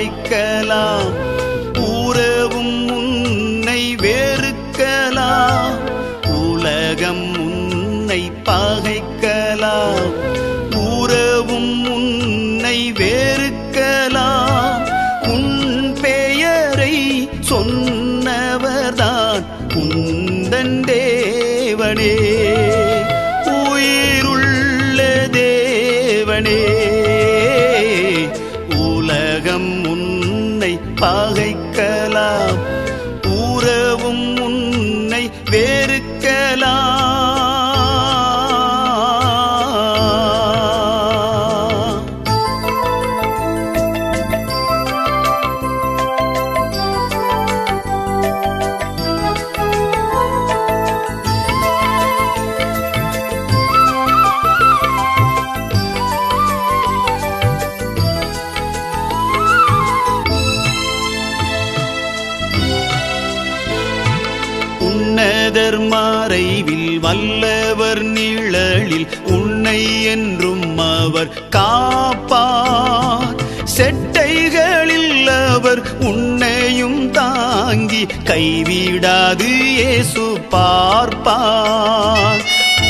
பகைக்கலாம் உறவும் உன்னை வெறுக்கலாம் உலகம் உன்னை பகைக்கலாம் உறவும் உன்னை வெறுக்கலாம் உன் பெயரை சொன்னவர்தான் உந்தன் தேவனே உயிருள்ள தேவனே உலகம் உன்னை பகைக்கலாம் உறவும் உன்னை வெறுக்கலாம் உன்னதர் மறைவில் வல்லவர் நிழலில் உன்னை என்றும் அவர் காப்பார் செட்டைகளில் அவர் உன்னையும் தாங்கி கைவிடாது இயேசு பார்ப்பார்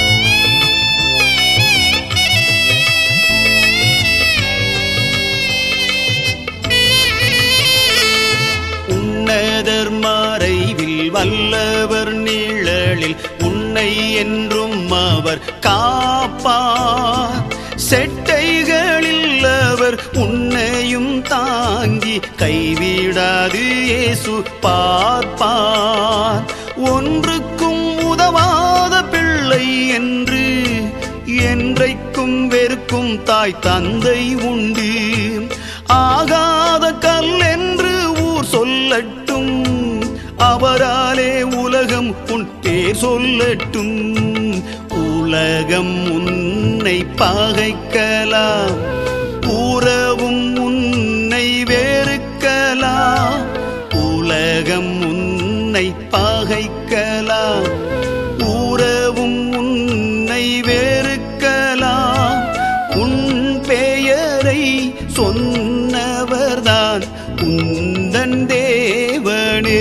உன்னதர் மறைவில் வல்லவர் நிழலில் உன்னை என்றும் அவர் காப்பார் செட்டைகளில் அவர் உன்னையும் தாங்கி கைவிடாது இயேசு பார்ப்பார் ஒன்றுக்கும் உதவாத பிள்ளை என்று என்றைக்கும் வெறுக்கும் தாய் தந்தை உண்டு ஆகாத கல் என்று ஊர் சொல்லட்டும் அவராலே உலகம் உன் பேர் சொல்லட்டும் உலகம் உன்னை பகைக்கலாம் உறவும் உன்னை வெறுக்கலாம் உலகம் உன்னை பகைக்கலாம் உறவும் உன்னை வெறுக்கலாம் உன் பெயரை சொன்னவர்தான் உந்தன் தேவனே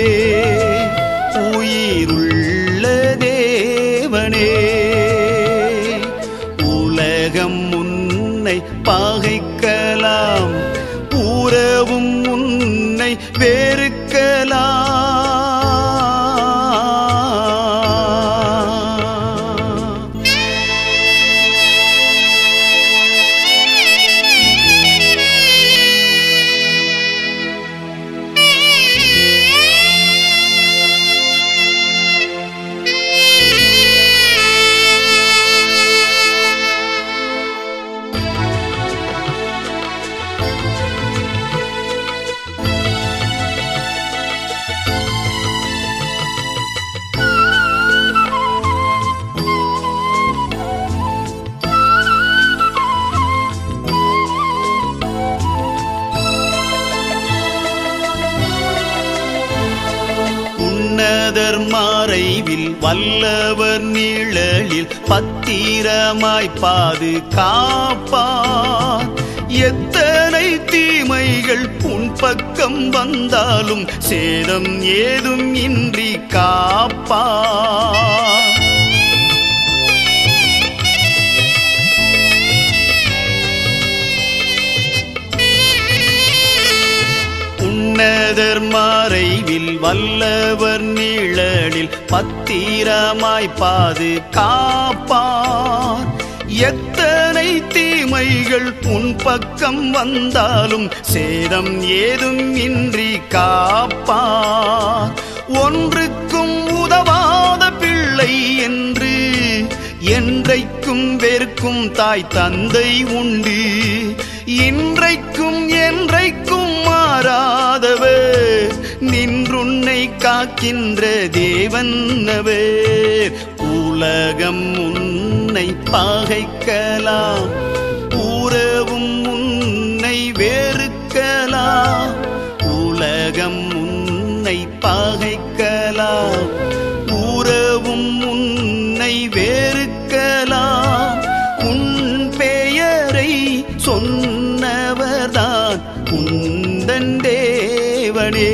உயிருள்ள தேவனே உலகம் உன்னை பகைக்கலாம் உறவும் உன்னை வெறுக்கலாம் உன்னதர் மறைவில் வல்லவர் நிழலில் பத்திரமாய் பாது காப்பார் எத்தனை தீமைகள் உன் பக்கம் வந்தாலும் சேதம் ஏதும் இன்றி காப்பார் உன்னதர் மறைவில் வல்லவர் நிழலில் பத்திரமாய் பாது காப்பார் எத்தனை தீமைகள் உன் பக்கம் வந்தாலும் சேதம் ஏதும் இன்றி காப்பார் ஒன்றுக்கும் உதவாத பிள்ளை என்று என்றைக்கும் வெறுக்கும் தாய் தந்தை உண்டு இன்றைக்கும் என்றைக்கும் மாறாதவர் நின்றுன்னை காக்கின்ற தேவன்னவர் உலகம் உன்னை பகைக்கலாம் உறவும் உன்னை வெறுக்கலாம் உலகம் உன்னை பகைக்கலாம் உறவும் உன்னை வெறுக்கலாம் உன் பெயரை சொன்னவர்தான் உந்தன் தேவனே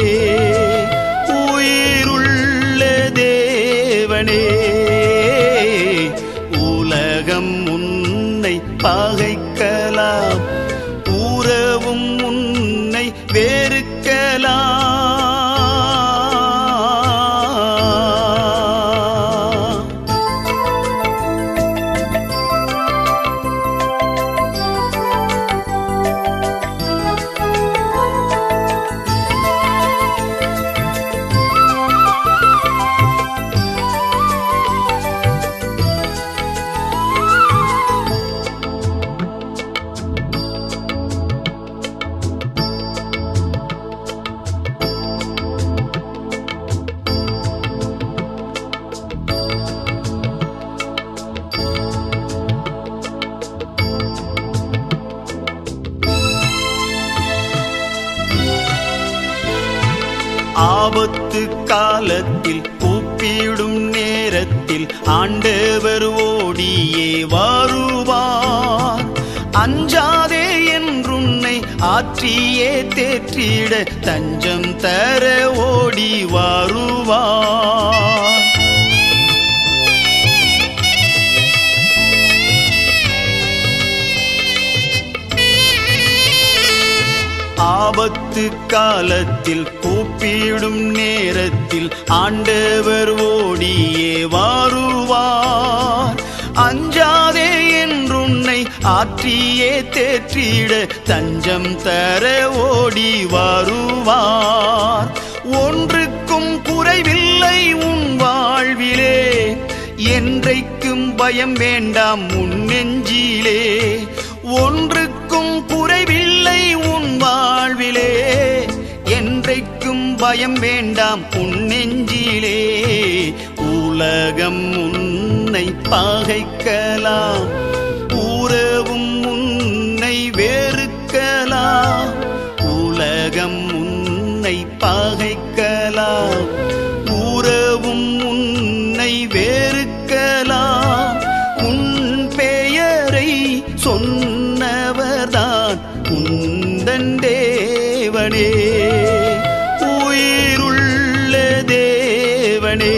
உயிருள்ள தேவனே உலகம் உன்னை பகைக்கலாம் உறவும் உன்னை வெறுக்கலாம் ஆபத்து காலத்தில் கூப்பிடும் நேரத்தில் ஆண்டவர் ஓடியே வருவார் அஞ்சாதே என்றுன்னை ஆற்றியே தேற்றிட தஞ்சம் தர ஓடி வருவார் ஆபத்து காலத்தில் கூப்பிடும் நேரத்தில் ஆண்டவர் ஓடியே வாருவார் அஞ்சாதே என்றுன்னை ஆற்றியே தேற்றிட தஞ்சம் தர ஓடி வருவார் ஒன்றுக்கும் குறைவில்லை உன் வாழ்விலே என்றைக்கும் பயம் வேண்டாம் உன் நெஞ்சிலே ஒன்றுக்கும் குறைவில்லை உன் வாழ்விலே என்றைக்கும் பயம் வேண்டாம் உன் நெஞ்சிலே உலகம் உன்னை பகைக்கலாம் உறவும் உன்னை வெறுக்கலாம் உலகம் உன்னை பகைக்கலாம் உறவும் உன்னை வெறுக்கலாம் உன் பெயரை சொன்னவர்தான் உந்தன் தேவனே உயிருள்ள தேவனே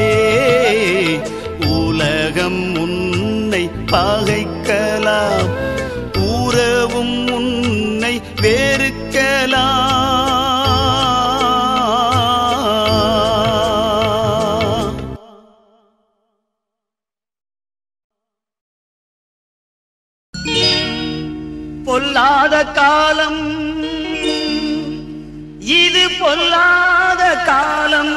உலகம் உன்னை பகைக்கலாம் உறவும் உன்னை வெறுக்கலாம் பொல்லாத காலம் இது பொல்லாத காலம்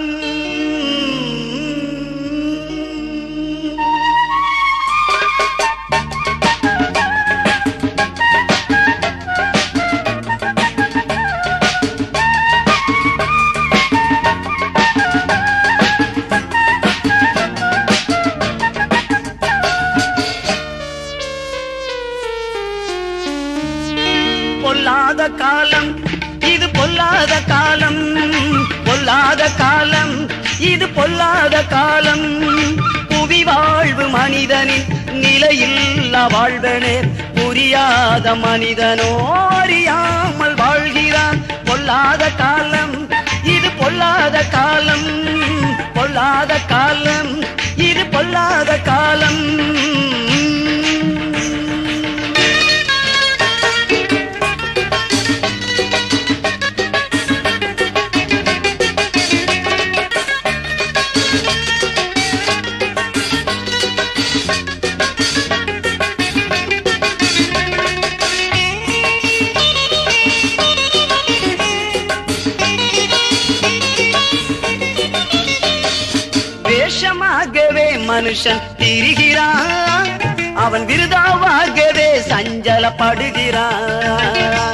பொல்லாத காலம் இது பொல்லாத காலம் பொல்லாத காலம் இது பொல்லாத காலம் புவி வாழ்வு மனிதனின் நிலையில்ல வாழ்வனே புரியாத மனிதனோ அறியாமல் வாழ்கிறான் பொல்லாத காலம் இது பொல்லாத காலம் பொல்லாத காலம் இது பொல்லாத காலம் வேஷமாகவே மனுஷன் திரிகிறான் அவன் விருதாவாகவே சஞ்சலப்படுகிறான்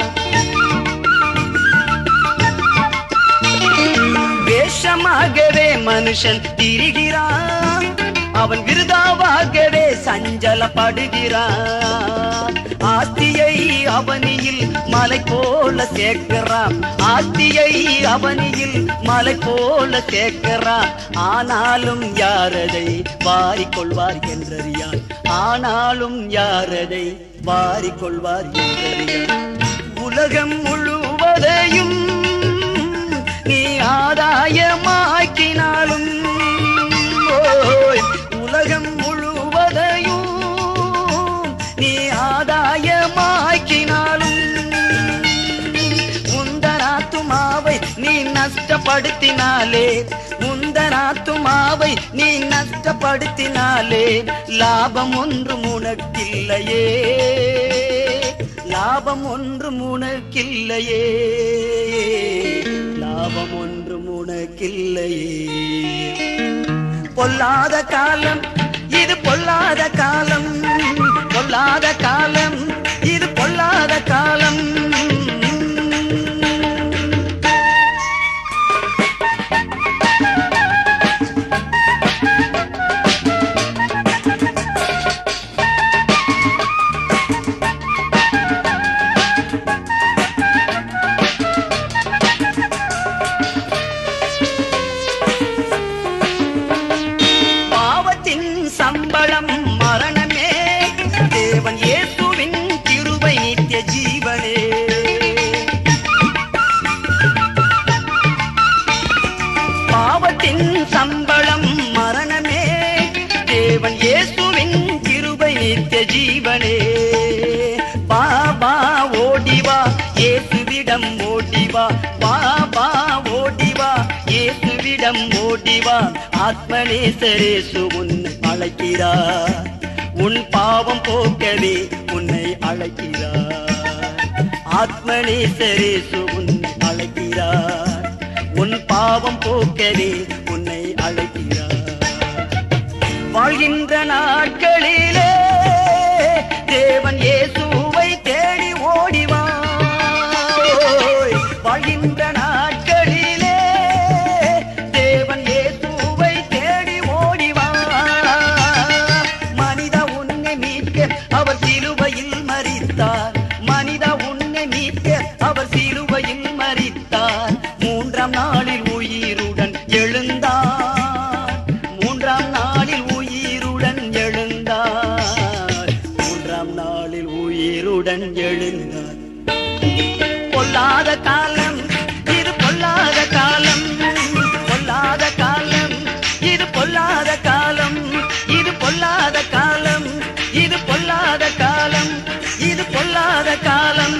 வேஷமாகவே மனுஷன் திரிகிறான் அவன் விருதாவாகவே சஞ்சலப்படுகிறான் ஆஸ்தியை அவனியில் மலை போல சேர்க்கிறான் ஆஸ்தியை அவனியில் மலை போல சேர்க்கிறான் ஆனாலும் யாரதை வாரிக்கொள்வார் என்றறியான் ஆனாலும் யாரதை வாரிக்கொள்வார் என்றறியான் உலகம் முழுவதையும் நீ நஷ்டப்படுத்தினாலே முந்தனாத்துமாவை நீ நஷ்டப்படுத்தினாலே லாபம் ஒன்றும் உனக்கில்லையே லாபம் ஒன்றும் உனக்கில்லையே லாபம் ஒன்றும் உனக்கில்லையே பொல்லாத காலம் இது பொல்லாத காலம் பொல்லாத காலம் இது பொல்லாத காலம் பாவத்தின் சம்பளம் மரணமே தேவன் இயேசுவின் கிருபை நித்திய ஜீவனே பாவத்தின் சம்பளம் மரணமே தேவன் இயேசுவின் கிருபை நித்திய ஜீவனே பாபா ஓடிவா இயேசுவிடம் ஓடிவா பாபா ஓடிவா இயேசுவிடம் ஓடிவா ஆத்மநேசரேசு உன்னை அழைக்கிறார் உன் பாவம் போக்கவே உன்னை அழைக்கிறார் ஆத்மநேசரேசு உன்னை அழைக்கிறார் உன் பாவம் போக்கவே உன்னை அழைக்கிறார் வாழ்கின்ற நாட்களிலே தேவன் இயேசுவை தேடி ஓடிவா வாழ்கின்ற நாட்களிலே தேவன் இயேசுவை தேடி ஓடிவா மனித உன்னை மீட்க அவர் சிலுவையில் மரித்தார் மனித உன்னை மீட்க அவர் சிலுவையில் மரித்தார் மூன்றாம் நாளில் உயிருடன் எழுந்தார் மூன்றாம் நாளில் உயிருடன் எழுந்தார் மூன்றாம் நாளில் உயிருடன் எழுந்தார் பொல்லாத காலம் இது பொல்லாத காலம் பொல்லாத காலம் இது பொல்லாத காலம் இது பொல்லாத காலம் இது பொல்லாத காலம் இது பொல்லாத காலம்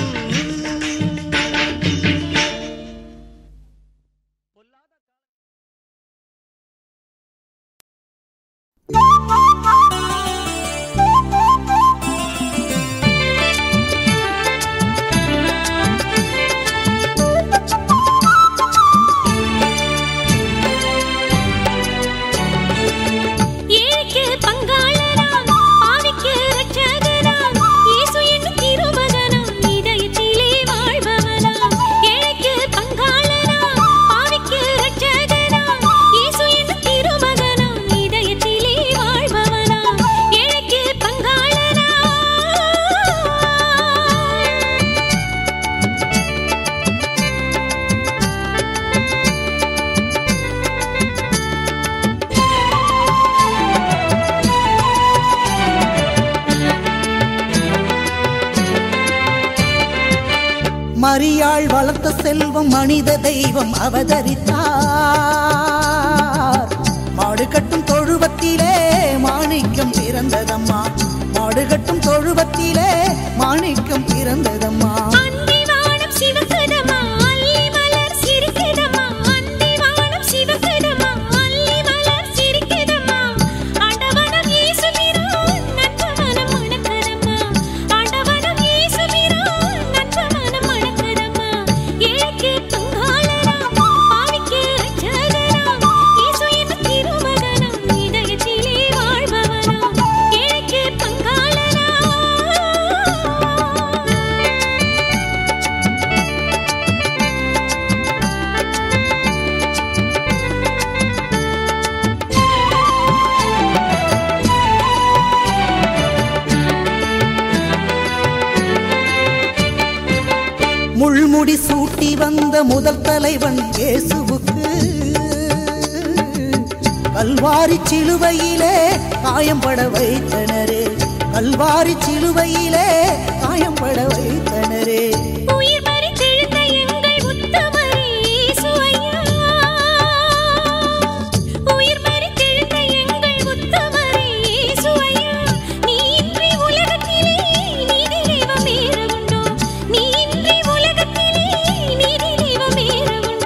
ஏழைக்கு பங்காளராம், பாவிக்கு இரட்சகராம், இயேசு என்னும் திருமகனாம், இதயத்திலே வாழ்பவராம். ஏழைக்கு பங்காளராம், பாவிக்கு இரட்சகராம், இயேசு என்னும் திருமகனாம், இதயத்திலே வாழ்பவராம். ஏழைக்கு பங்காளராம். மரியாள் வளர்த்த செல்வம் மனித தெய்வம் அவதரித்தார் மாடு கட்டும் தொழுவத்திலே மாணிக்கம் பிறந்ததம்மா மாடு கட்டும் தொழுவத்திலே மாணிக்கம் பிறந்ததம்மா அந்திவானம் சிவக்குதமா, அல்லி மலர் சிரிக்குதம்மா. அந்திவானம் சிவக்குதமா, அல்லி மலர் சிரிக்குதம்மா. ஆண்டவனம் இயேசுவிரோன் நட்பமனம் மணக்குதம்மா. ஆண்டவனம் இயேசுவிரோன் நட்பமனம் மணக்குதம்மா. ஏழைக்கு பங்காளராம், பாவிக்கு இரட்சகராம். இயேசு என்னும் திருமகனாம், இதயத்திலே வாழ்பவராம். ஏழைக்கு பங்காளராம். முள்முடி சூட்டி வந்த முதல் தலைவன் இயேசுவுக்கு கல்வாரி சிலுவையிலே காயம்பட வைத்தனரே கல்வாரி சிலுவையிலே காயம்பட வைத்தனரே உயிர் மறித்தெழுந்த எங்கள் உத்தமரே இயேசு ஐயா. உயிர் மறித்தெழுந்த எங்கள் உத்தமரே இயேசு ஐயா. நீ இன்றி உலகத்திலே நீதி தெய்வம் வேறு உண்டோ? நீ இன்றி உலகத்திலே நீதி தெய்வம் வேறு உண்டோ?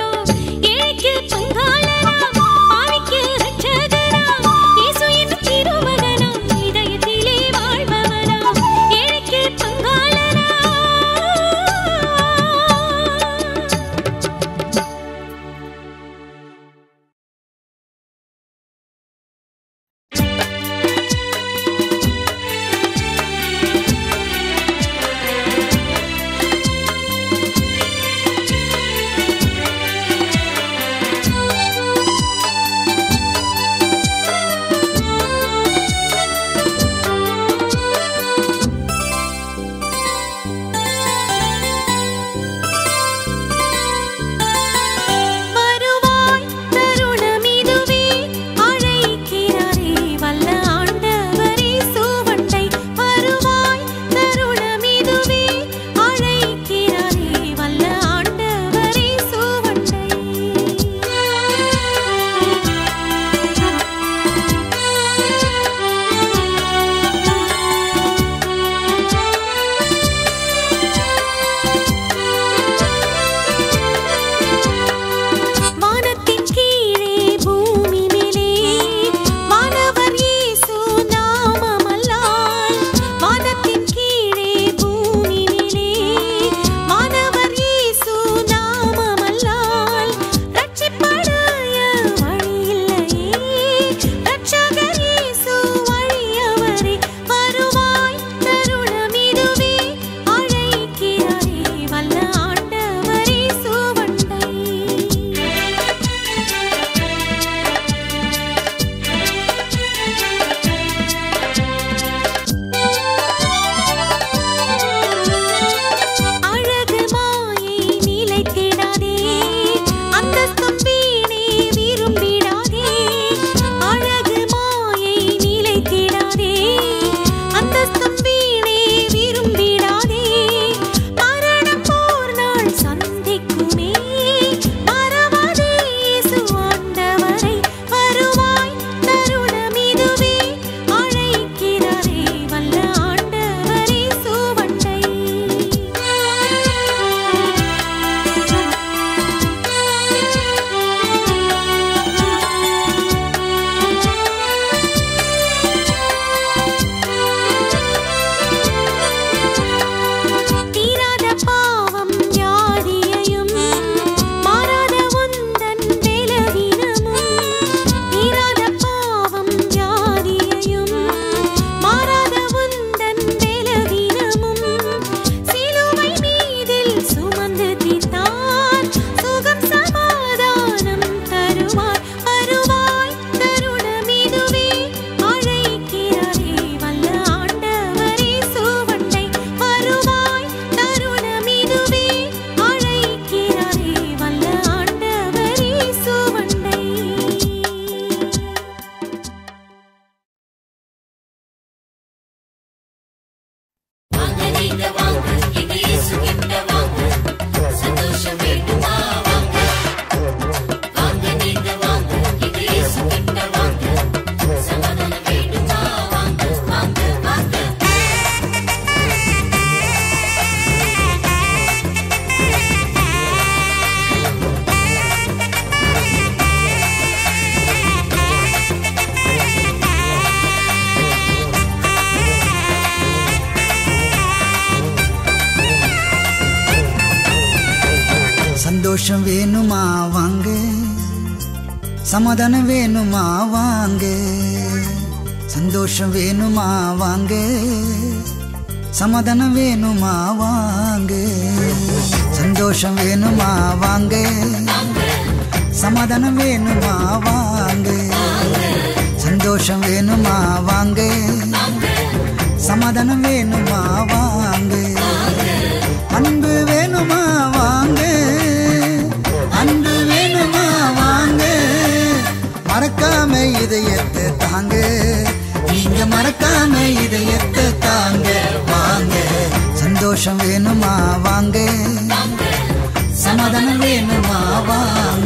சந்தோஷம் வேணுமா வாங்க சமாதானம் வேணுமா வாங்க சந்தோஷம் வேணுமா வாங்க சமாதானம் வேணுமா வாங்க சந்தோஷம் வேணுமா வாங்க சமாதானம் வேணுமா வாங்க சந்தோஷம் வேணுமா வாங்க சமாதானம் வேணுமா வாங்க அன்பு வேணுமா வாங்க அன்பு வேணுமா வாங்க மறக்காம இதயத்தை தாங்க நீங்க மறக்காம இதயத்தை தாங்க வாங்க சந்தோஷம் வேணுமா வாங்க சமாதானம் வேணுமா வாங்க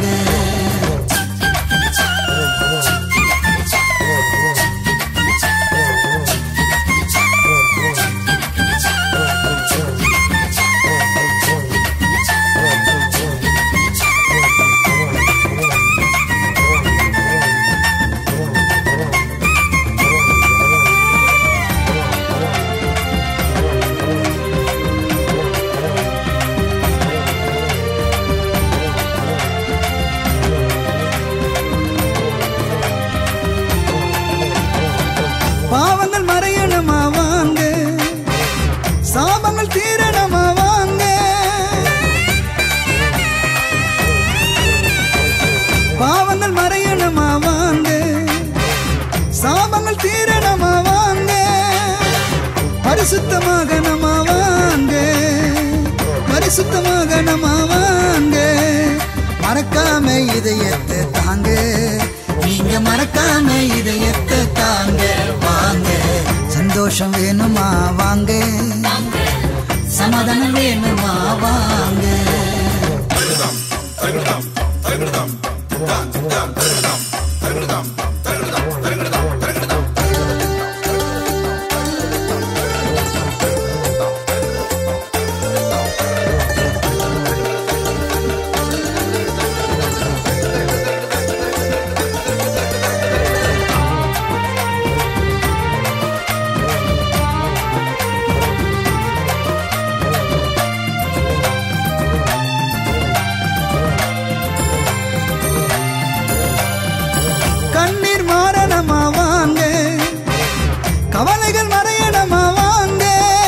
பாவங்கள் மறையணுமா வாங்க சாபங்கள் தீரணுமா வாங்க பாவங்கள் மறையணுமா வாங்க சாபங்கள் தீரணுமா வாங்க பரிசுத்தமாக நம்ம வாங்க பரிசுத்தமாக நம்ம வாங்க மறக்காம இதயத்தை தாங்க நீங்க மறக்காம இதயத்தை தாங்க வாங்க சந்தோஷம் வேணுமா வாங்க சமாதானம் வேணுமா வாங்க கண்ணீர் மாறணமா வாங்க கவலைகள் மறையணமா வாங்க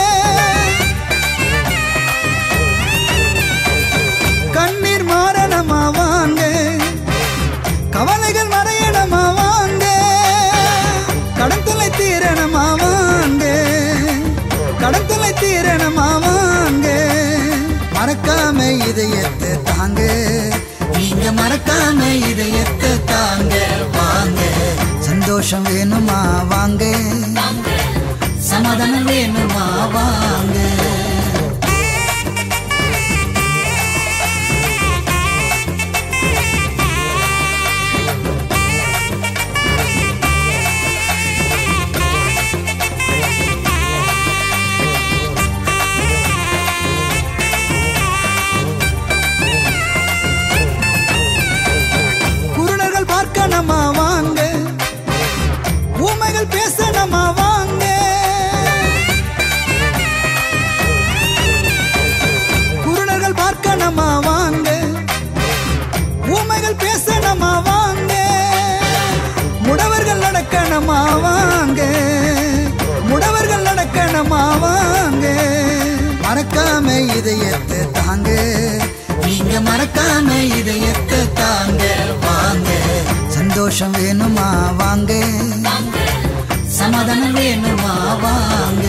கண்ணீர் மாறணமா வாங்க கவலைகள் மறையணமா வாங்க கடத்தலை தீரணமா வாங்க கடத்தலை தீரணமா வாங்க மறக்காம இதயத்தை தாங்க நீங்க மறக்காம இதயத்தை தாங்க வாங்க சந்தோஷம் வேணுமா வாங்க சமாதானம் வேணுமா வாங்க குருடர்கள் பார்க்க நம்ம வாங்க ஊமைகள் பேச நம்ம வாங்க குருடர்கள் பார்க்க நம்ம வாங்க ஊமைகள் பேச நம்ம வாங்க முடவர்கள் நடக்க நம்ம வாங்க முடவர்கள் நடக்க நம்ம வாங்க மறக்காம இதயத்தை தாங்க நீங்க மறக்காம இதயத்தை தாங்க வாங்க சந்தோஷம் வேணுமா வாங்க சமாதானம் வேணுமா வாங்க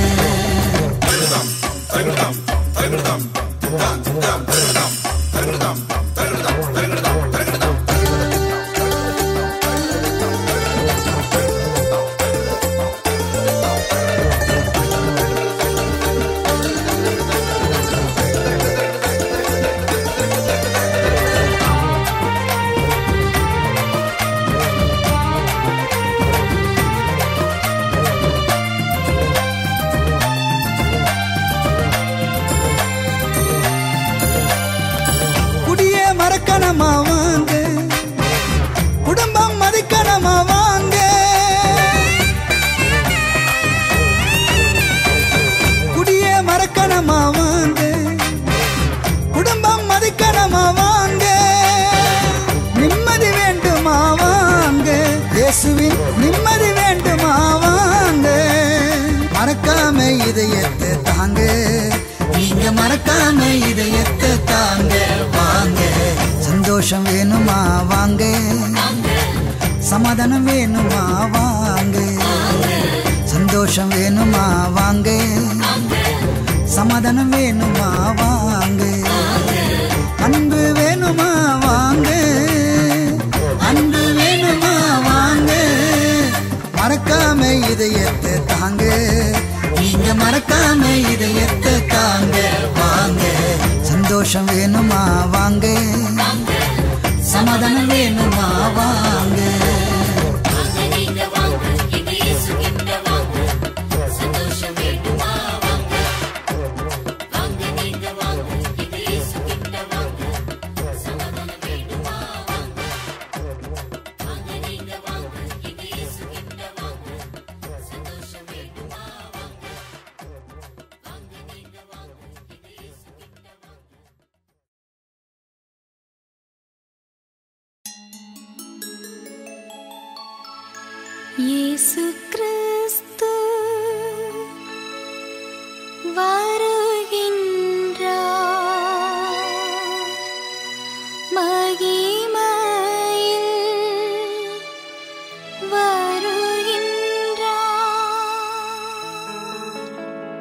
இதயத்தை தாங்க நீங்க மறக்காம இதயத்தை தாங்க வாங்க சந்தோஷம் வேணுமா வாங்க சமாதானம் வேணுமா வாங்க சந்தோஷம் வேணுமா வாங்க சமாதானம் வேணுமா வாங்க அன்பு வேணுமா வாங்க அன்பு வேணுமா வாங்க மறக்காம இதயத்தை தாங்க நீங்க மறக்காம இதயத்தை தாங்க வாங்க சந்தோஷம் வேணுமா வாங்க சமாதானம் வேணுமா வாங்க இயேசு கிறிஸ்து வருகின்றார் மகிமையில் வருகின்றார்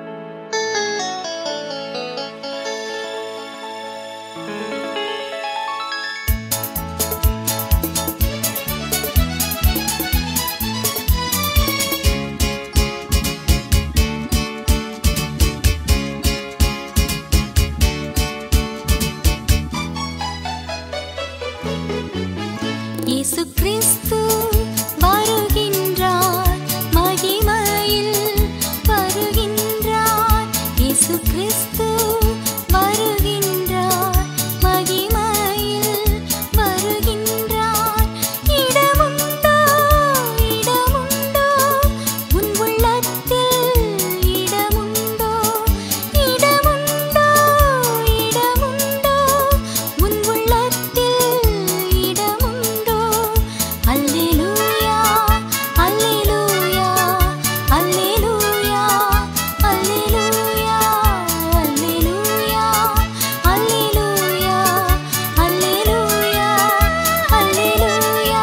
இயேசு கிறிஸ்து வருகின்றார் மகிமையில் வருகின்றார் இயேசு கிறிஸ்து வருகின்றார் மகிமையில் வருகின்றார் இடமுண்டோ இடமுண்டோ உன் உள்ளத்தில் இடமுண்டோ இடமுண்டோ இடமுண்டோ உன் உள்ளத்தில் இடமுண்டோ அல்லேலூயா அல்லேலூயா அல்லேலூயா அல்லேலூயா அல்லேலூயா அல்லேலூயா அல்லேலூயா அல்லேலூயா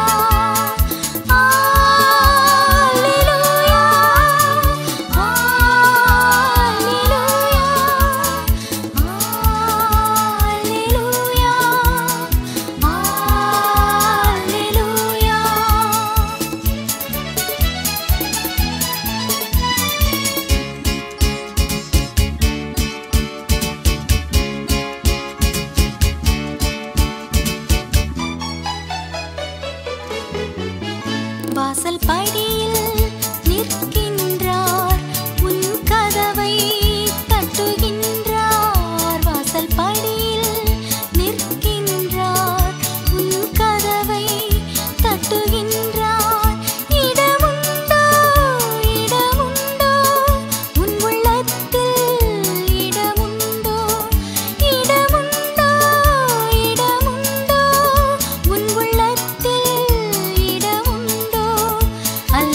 வாசல் படியில் நிற்கின்றார் உன் கதவை தட்டுகின்றார் வாசல் படியில் நிற்கின்றார் உன் கதவை தட்டுகின்றார் இடமுண்டோ இடமுண்டோ உன் உள்ளத்தில் இடமுண்டோ இடமுண்டோ இடமுண்டோ உன் உள்ளத்தில் இடமுண்டோ அல்ல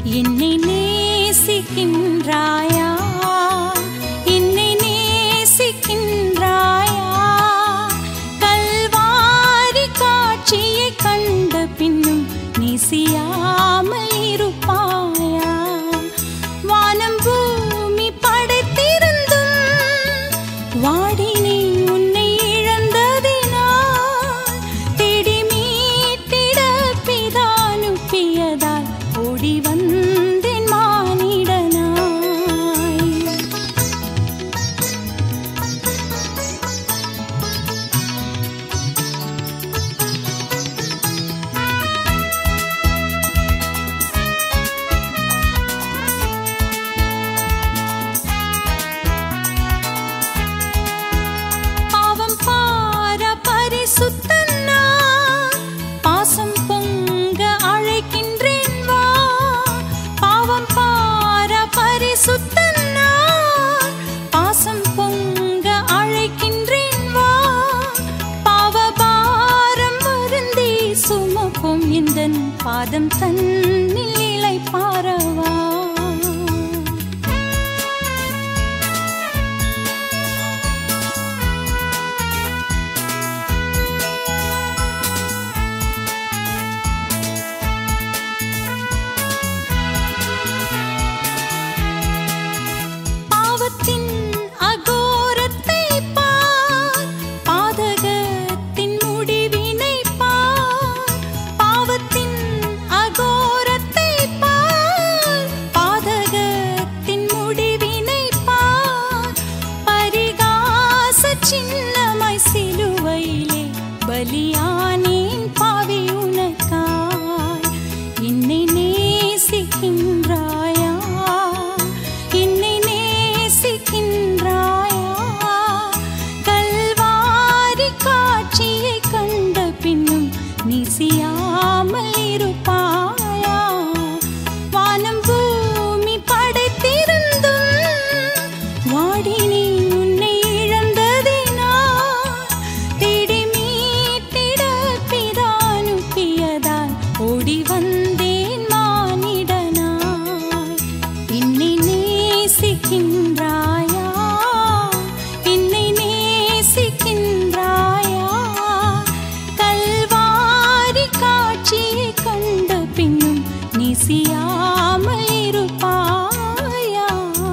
என்னை நேசிக்கின்றாயா என்னை நேசிக்கின்றாயா கல்வாரி காட்சியை கண்ட பின்னும் நேசியாமல் இருப்பாயா வானம் பூமி படைத்திருந்தும் வாடினே உன்னை இழந்ததினால் தேடி மீட்டிட பிதானுப்பியதால் ஓடி வந்தேன் மானிடனாய் பாவம் பார பரிசுத்தன்னா பாசம் பொங்க அழைக்கின்றேன் வா பாவம் பார பரிசுத்தன்னா பாசம் பொங்க அழைக்கின்றேன் வா பாவபாரம் வருந்தி சுமக்கும் எந்தன் பாதம் தன்னில் இலை பாரவா பாவத்தின் அகோரத்தை பார் பாதகத்தின் முடிவினை பார் பாவத்தின் அகோரத்தை பார் பாதகத்தின் முடிவினை பார் பரிகாச சின்னமாய் சிலுவையிலே பலியானேன் பாவி உனக்காய் என்னை நேசிக்கின்றாயா என்னை நேசிக்கின்றாயா கல்வாரி காட்சியை கண்ட பின்னும் நேசியாமல் இருப்பாயா வானம் பூமி படைத்திருந்தும் வாடினே உன்னை இழந்ததினால் தேடி மீட்டிட பிதானுப்பியதால் ஓடி வந்தேன் மானிடனாய் என்னை நேசிக்கின்றாயா என்னை நேசிக்கின்றாயா கல்வாரி காட்சியை கண்ட பின்னும் நேசியாமல் இருப்பாயா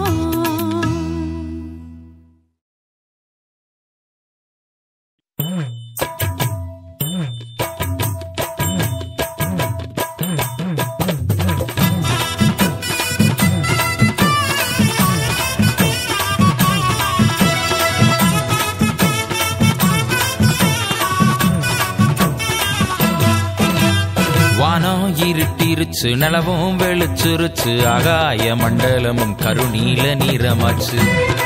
வானம் இருட்டிருச்சு நிலவும் வெளிச்சிருச்சு ஆகாய மண்டலமும் கருநீல நிறமாச்சு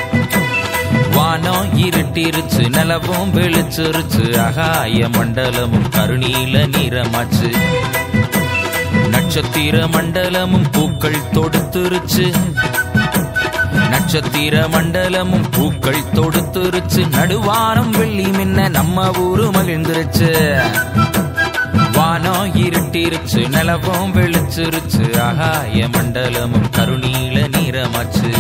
வானம் இருட்டிருச்சு நிலவும் வெளிச்சிருச்சு ஆகாய மண்டலமும் கருநீல நிறமாச்சு நட்சத்திர மண்டலமும் பூக்கள் தொடுத்துருச்சு நட்சத்திர மண்டலமும் பூக்கள் தொடுத்துருச்சு நடுவானம் வெள்ளி மின்ன நம்ம ஊரு மகிழ்ந்துருச்சு வானம் இருட்டிருச்சு நிலவும் வெளிச்சிருச்சு ஆகாய மண்டலமும் கருநீல நிறமாச்சு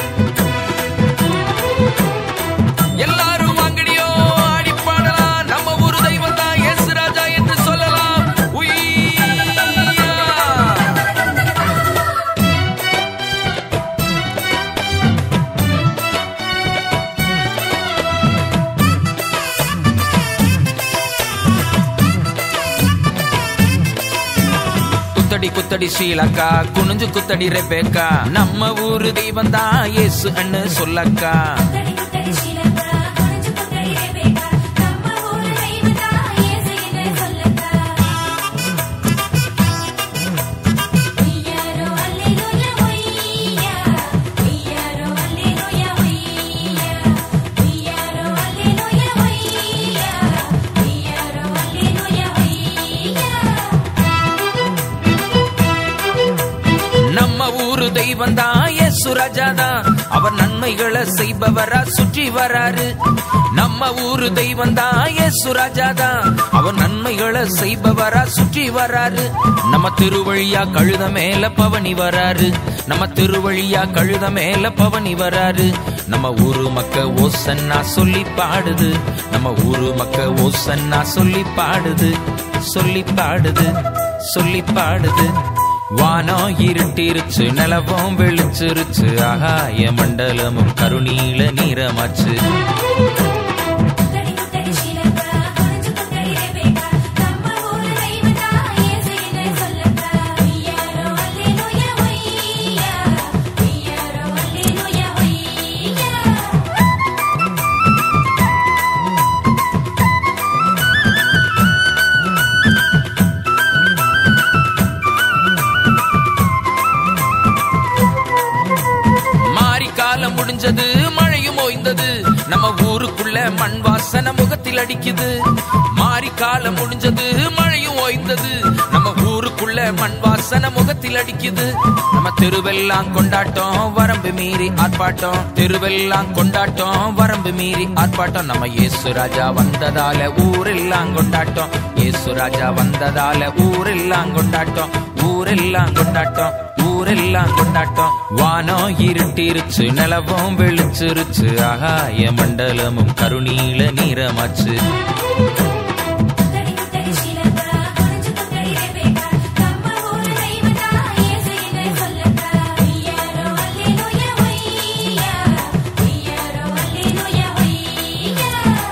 எல்லாரும் வாங்கடியோ ஆடி பாடலாம் நம்ம ஊரு தெய்வம் தான் எஸ் ராஜா என்று சொல்லலாம் உய்யா. குத்தடி குத்தடி ஸ்ரீலக்கா குனிஞ்சு குத்தடி ரெபேக்கா நம்ம ஊரு தெய்வம் தான் இயேசு அண்ணு சொல்லக்கா குத்தடி குத்தடி ஸ்ரீலங்கா குனிஞ்சு குத்தடி ரெபேக்கா நம்ம ஊரு தெய்வதா இயேசுவினை சொல்லக்கா உய்யாரோ அல்லேலூயா உய்யா உய்யாரோ அல்லேலூயா உய்யா உய்யாரோ அல்லேலூயா உய்யா உய்யாரோ அல்லேலூயா உய்யா நம்ம ஊரு தெய்வம் தான் இயேசு ராஜா தான் அவர் நன்மைகளை செய்பவரா சுற்றி வராரு நம்ம ஊரு தெய்வம் தான் இயேசு ராஜா தான் அவர் நன்மைகளை செய்பவரா சுற்றி வராரு நம்ம திருவழியா கழுத மேல பவனி வராரு நம்ம திருவழியா கழுத மேல பவனி வராரு நம்ம ஊரு மக்க ஓசன்னா சொல்லி பாடுது நம்ம ஊரு மக்க ஓசன்னா சொல்லி பாடுது சொல்லி பாடுது சொல்லி பாடுது வானம் இருட்டிருச்சு நிலவும் வெளிச்சிருச்சு ஆகாய மண்டலமும் கருணீல நீரமாச்சு குத்தடி குத்தடி சீலக்கா குனிஞ்சு குத்தடி ரெபேக்கா நம்ம ஊரு தெய்வந்தா இயேசுன்னு சொல்லக்கா ஐயாரோ அல்லேலூயா ஒய்யா ஐயாரோ அல்லேலூயா ஒய்யா மாரி காலம் முடிஞ்சது மழையும் ஓய்ந்தது நம்ம ஊருக்குள்ள மண் வாசனை முகத்தில் அடிக்குது மாரி காலம் முடிஞ்சது மழையும் ஓய்ந்தது நம்ம ஊருக்குள்ள மண் வாசனை முகத்தில் அடிக்குது நம்ம தெருவெல்லாம் கொண்டாட்டம் வரம்பு மீறி ஆர்ப்பாட்டம் தெருவெல்லாம் கொண்டாட்டம் வரம்பு மீறி ஆர்ப்பாட்டம் நம்ம இயேசு ராஜா வந்ததால ஊரெல்லாம் கொண்டாட்டம் இயேசு ராஜா வந்ததால ஊரெல்லாம் கொண்டாட்டம் ஊரெல்லாம் கொண்டாட்டம் ஊரெல்லாம் கொண்டாட்டம் வானம் இருட்டிருச்சு நிலவும் வெளிச்சிருச்சு ஆகாய மண்டலமும் கருணீல நீரமாச்சு குத்தடி குத்தடி சீலக்கா குனிஞ்சு குத்தடி ரெபேக்கா நம்ம ஊரு தெய்வந்தா இயேசுன்னு சொல்லக்கா ஐயாரோ அல்லேலூயா ஒய்யா ஐயாரோ அல்லேலூயா ஒய்யா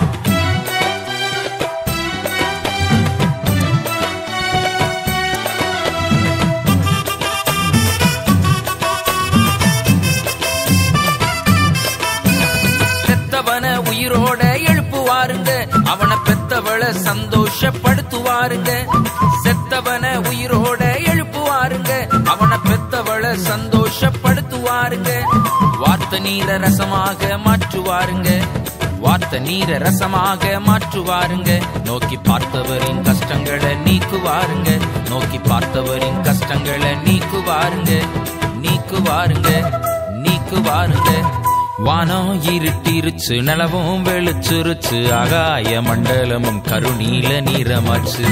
செத்தவன உயிரோட எழுப்புவாருங்க அவனை பெத்தவள சந்தோஷப்படுத்துவாருங்க செத்தவன உயிரோட எழுப்புவாருங்க அவனை பெத்தவள சந்தோஷப்படுத்துவாருங்க வார்த்தை நீர ரசமாக மாற்றுவாருங்க வார்த்தை நீர ரசமாக மாற்றுவாருங்க நோக்கி பார்த்தவரின் கஷ்டங்களை நீக்குவாருங்க நோக்கி பார்த்தவரின் கஷ்டங்களை நீக்குவாருங்க நீக்குவாருங்க நீக்குவாருங்க வானம் இருட்டிருச்சு நிலவும் வெளிச்சிருச்சு ஆகாய மண்டலமும் கருணீல நீரமாச்சு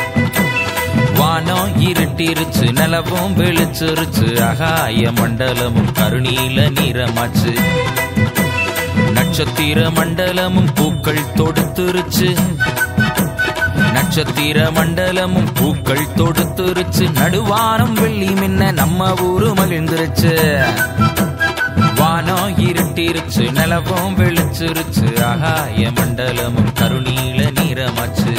வானம் இருட்டிருச்சு நிலவும் வெளிச்சிருச்சு ஆகாய மண்டலமும் கருணீல நீரமாச்சு நட்சத்திர மண்டலமும் பூக்கள் தொடுத்துருச்சு நட்சத்திர மண்டலமும் பூக்கள் தொடுத்துருச்சு நடுவானம் வெள்ளி மின்ன நம்ம ஊரு மகிழ்ந்துருச்சு வானம் இருட்டிருச்சு நிலவும் வெளிச்சிருச்சு ஆகாய மண்டலமும் கருணீல நீரமாச்சு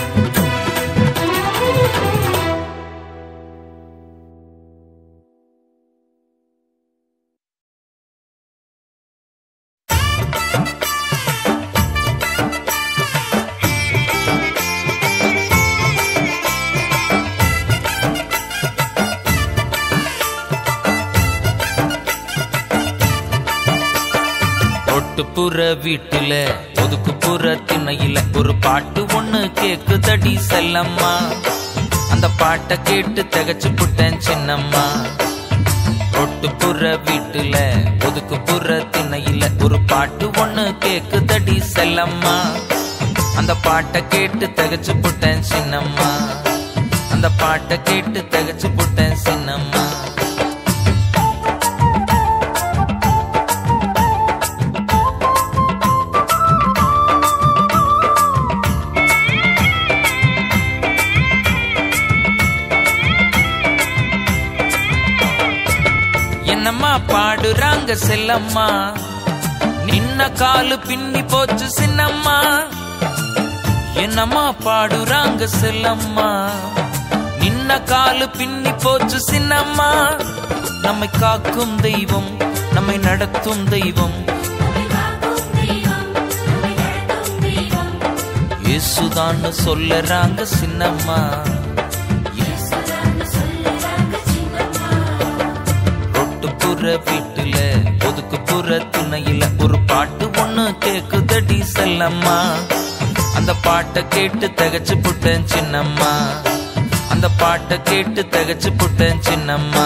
ஒட்டுப்புற வீட்டுல ஒதுக்குப்புற திண்ணையில ஒரு பாட்டு ஒண்ணு கேக்குதடி செல்லம்மா அந்த பாட்டை கேட்டு திகச்சு புட்டேன் சின்னம்மா ஒட்டுப்புற வீட்டுல ஒதுக்குப்புற திண்ணையில ஒரு பாட்டு ஒண்ணு கேக்குதடி செல்லம்மா அந்த பாட்டை கேட்டு திகச்சு புட்டேன் சின்னம்மா அந்த பாட்டை கேட்டு திகச்சு புட்டேன் சின்னம்மா என்னம்மா பாடுறாங்க செல்லம்மா நின்ன காலு பின்னி போச்சு சின்னம்மா என்னம்மா பாடுறாங்க செல்லம்மா நின்ன காலு பின்னி போச்சு சின்னம்மா நம்மை காக்கும் தெய்வம் நம்மை நடத்தும் தெய்வம் நம்மை காக்கும் தெய்வம் நம்மை நடத்தும் தெய்வம் இயேசுதான்னு சொல்லறாங்க சின்னம்மா இயேசுதான்னு சொல்லுறாங்க சின்னம்மா ரொட்டுப்புற வீட்டுல ஒதுக்குப்புற துணையில ஒரு பாட்டு ஒண்ணு கேக்குதடி செல்லம்மா அந்த பாட்டை கேட்டு தகச்சு புட்டேன் சின்னம்மா அந்த பாட்டை கேட்டு தகச்சு புட்டேன் சின்னம்மா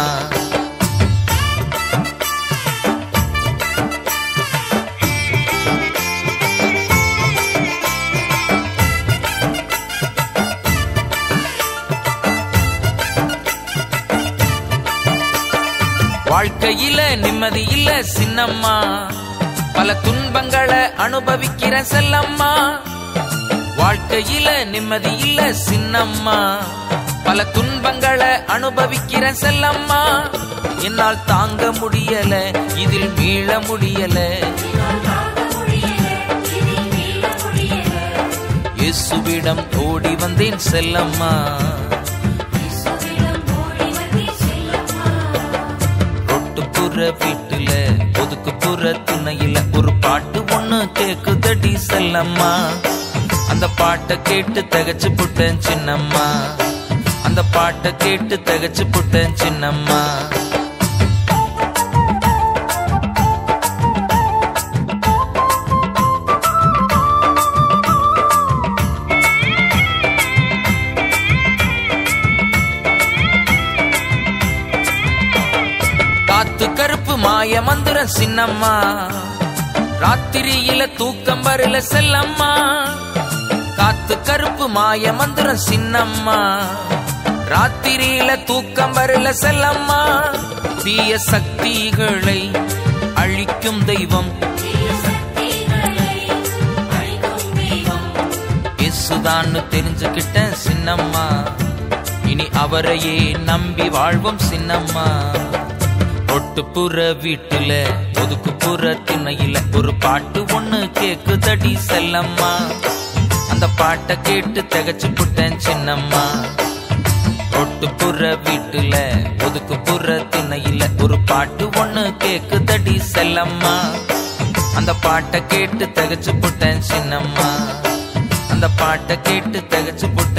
வாழ்க்கையில நிம்மதி இல்ல சின்னம்மா பல துன்பங்களை அனுபவிக்கிற செல்லம்மா வாழ்க்கையில நிம்மதி இல்ல சின்னம்மா பல துன்பங்களை அனுபவிக்கிற செல்லம்மா என்னால் தாங்க முடியல இதில் மீள முடியல இயேசுவிடம் ஓடி வந்தேன் செல்லம்மா ரொட்டுப்புற வீட்டுல ஒதுக்குப்புற துணையில ஒரு பாட்டு ஒண்ணு கேக்குதடி செல்லம்மா அந்த பாட்டை கேட்டு தகச்சு புட்டேன் சின்னம்மா அந்த பாட்டை கேட்டு தகச்சு புட்டேன் சின்னம்மா காத்து கருப்பு மாய மந்திரம் சின்னம்மா ராத்திரியில தூக்கம் வரல செல்லம்மா காத்து கருப்பு மாய மந்திரம் சின்னம்மா ராத்திரியில தூக்கம் வரல செல்லம்மா தீய சக்திகளை அழிக்கும் தெய்வம் இயேசுதான்னு தெரிஞ்சுக்கிட்டேன் சின்னம்மா இனி அவரையே நம்பி வாழ்வோம் சின்னம்மா ஒட்டுப்புற வீட்டுல ஒதுக்குப்புற திண்ணையில ஒரு பாட்டு ஒண்ணு கேக்குதடி செல்லம்மா அந்த பாட்டை கேட்டு தகச்சு புட்டேன் சின்னம்மா ஒட்டுப்புற வீட்டுல ஒதுக்குப்புற திண்ணையில ஒரு பாட்டு ஒண்ணு கேக்குதடி செல்லம்மா அந்த பாட்டை கேட்டு தகச்சு புட்டேன் சின்னம்மா அந்த பாட்டை கேட்டு தகச்சு புட்டேன்